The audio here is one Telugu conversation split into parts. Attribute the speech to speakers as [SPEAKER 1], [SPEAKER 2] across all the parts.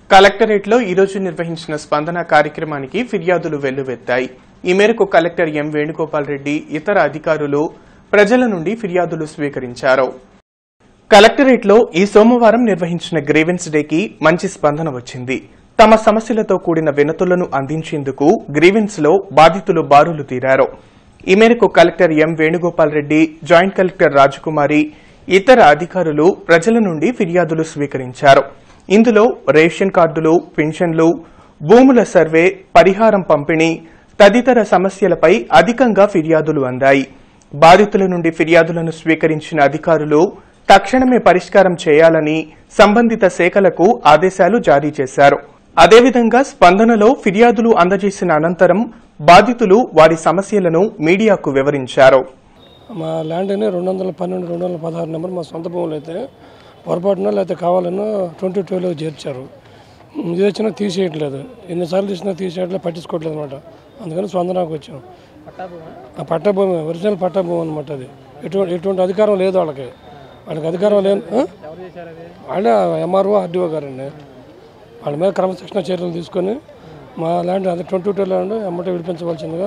[SPEAKER 1] కలెక్టరేట్లో ఈరోజు నిర్వహించిన స్పందన కార్యక్రమానికి ఫిర్యాదులు వెల్లువెత్తాయి ఈ మేరకు కలెక్టర్ ఎం వేణుగోపాల్ రెడ్డి ఇతర అధికారులు ప్రజల నుండి ఫిర్యాదులు స్వీకరించారు కలెక్టరేట్లో ఈ సోమవారం నిర్వహించిన గ్రీవెన్స్ డేకి మంచి స్పందన వచ్చింది తమ సమస్యలతో కూడిన వినతులను అందించేందుకు గ్రీవెన్స్ లో బాధితులు బారులు తీరారు ఈ మేరకు collector M Venugopal Reddy joint collector Rajakumari ఇతర అధికారులు ప్రజల నుండి ఫిర్యాదులు స్వీకరించారు ఇందులో రేషన్ కార్డులు పెన్షన్లు భూముల సర్వే పరిహారం పంపిణీ తదితర సమస్యలపై అధికంగా ఫిర్యాదులు అందాయి బాధితుల నుండి ఫిర్యాదులను స్వీకరించిన అధికారులు తక్షణమే పరిష్కారం చేయాలని సంబంధిత శాఖలకు ఆదేశాలు జారీ చేశారు అదేవిధంగా స్పందనలో ఫిర్యాదులు అందజేసిన అనంతరం బాధితులు వారి సమస్యలను మీడియాకు వివరించారు
[SPEAKER 2] మా ల్యాండ్ అని రెండు వందల పన్నెండు రెండు వందల పదహారు నెంబర్ మా సొంత భూములు అయితే పొరపాటున లేకపోతే కావాలనో ట్వంటీ టూలో చేర్చారు ఇది వచ్చినా తీసేయట్లేదు ఎన్నిసార్లు తీసినా తీసేయట్లేదు పట్టించుకోవట్లేదు అనమాట అందుకని స్పందనకు వచ్చాం ఆ పట్టా భూమి ఒరిజినల్ పట్టా భూమి అనమాట అది ఎటువంటి ఎటువంటి అధికారం లేదు వాళ్ళకి వాళ్ళకి అధికారం లేదు ఆ? వాళ్ళే ఎంఆర్ఓ ఆర్డీఓ గారండి వాళ్ళ మీద క్రమశిక్షణ చర్యలు తీసుకొని మా ల్యాండ్ అదే ట్వంటీ టూ ల్యాండ్ ఎమ్మటే విడిపించవలసిందిగా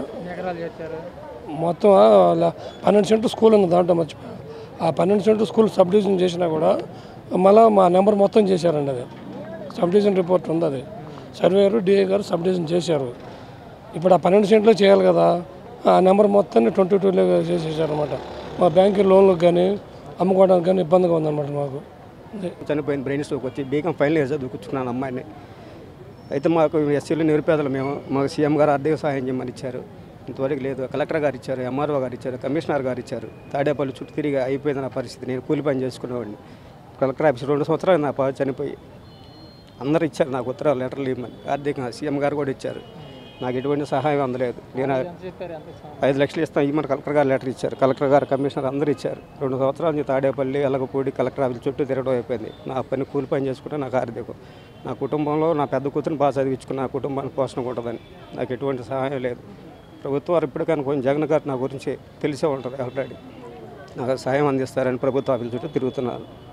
[SPEAKER 2] మొత్తం ఆ ల- పన్నెండు సెంట్లు స్కూల్ ఉంది దాంట్లో మర్చిపోయా ఆ పన్నెండు సెంట్లు స్కూల్ సబ్ డివిజన్ చేసినా కూడా మళ్ళీ మా నెంబర్ మొత్తం చేశారండి అది సబ్ డివిజన్ రిపోర్ట్ ఉంది అది సర్వేయర్ డిఏ గారు సబ్ డివిజన్ చేశారు ఇప్పుడు ఆ పన్నెండు సెంట్లో చేయాలి కదా ఆ నెంబర్ మొత్తాన్ని ట్వంటీ టూలో చేసేసారనమాట మా బ్యాంకు లోన్లకు కానీ అమ్ముకోవడానికి కానీ ఇబ్బందిగా ఉందన్నమాట మాకు అదే
[SPEAKER 3] చనిపోయింది బ్రెయిన్ స్ట్రోక్ వచ్చి బీకాం ఫైనల్ ఇయర్ చదువుకున్నాను అమ్మాయిని అయితే మాకు ఎస్సీలు నిరుపేదలు మేము మాకు సీఎం గారు ఆర్థిక సహాయం చేయమని ఇచ్చారు ఇంతవరకు లేదు కలెక్టర్ గారు ఇచ్చారు ఎంఆర్ఓ గారు ఇచ్చారు కమిషనర్ గారు ఇచ్చారు తాడేపల్లి చుట్టూ తిరిగి అయిపోయింది నా పరిస్థితి నేను కూలి పని చేసుకునేవాడిని కలెక్టర్ ఆఫీస్ రెండు సంవత్సరాలు నా పా చనిపోయి అందరూ ఇచ్చారు నాకు ఉత్తరాలు లెటర్లు ఇవ్వమని ఆర్థికంగా సీఎం గారు కూడా ఇచ్చారు నాకు ఎటువంటి సహాయం అందలేదు నేను ఐదు లక్షలు ఇస్తాం ఇవ్వమని కలెక్టర్ గారు లెటర్ ఇచ్చారు కలెక్టర్ గారు కమిషనర్ అందరూ ఇచ్చారు రెండు సంవత్సరాల నుంచి తాడేపల్లి ఎలగపూడి కలెక్టర్ ఆఫీస్ చుట్టూ తిరగడం అయిపోయింది నా పని కూలి పని చేసుకుంటే నాకు ఆర్థికం నా కుటుంబంలో నా పెద్ద కూతురు బాగా చదివించుకుని నా కుటుంబానికి పోషణ ఉంటుందని నాకు ఎటువంటి సహాయం లేదు ప్రభుత్వం వారు ఇప్పటికైనా కొంచెం జగన్ గారు నా గురించి తెలిసే ఉంటుంది ఆల్రెడీ నాకు సహాయం అందిస్తారని ప్రభుత్వ ఆఫీస్ చుట్టూ తిరుగుతున్నాను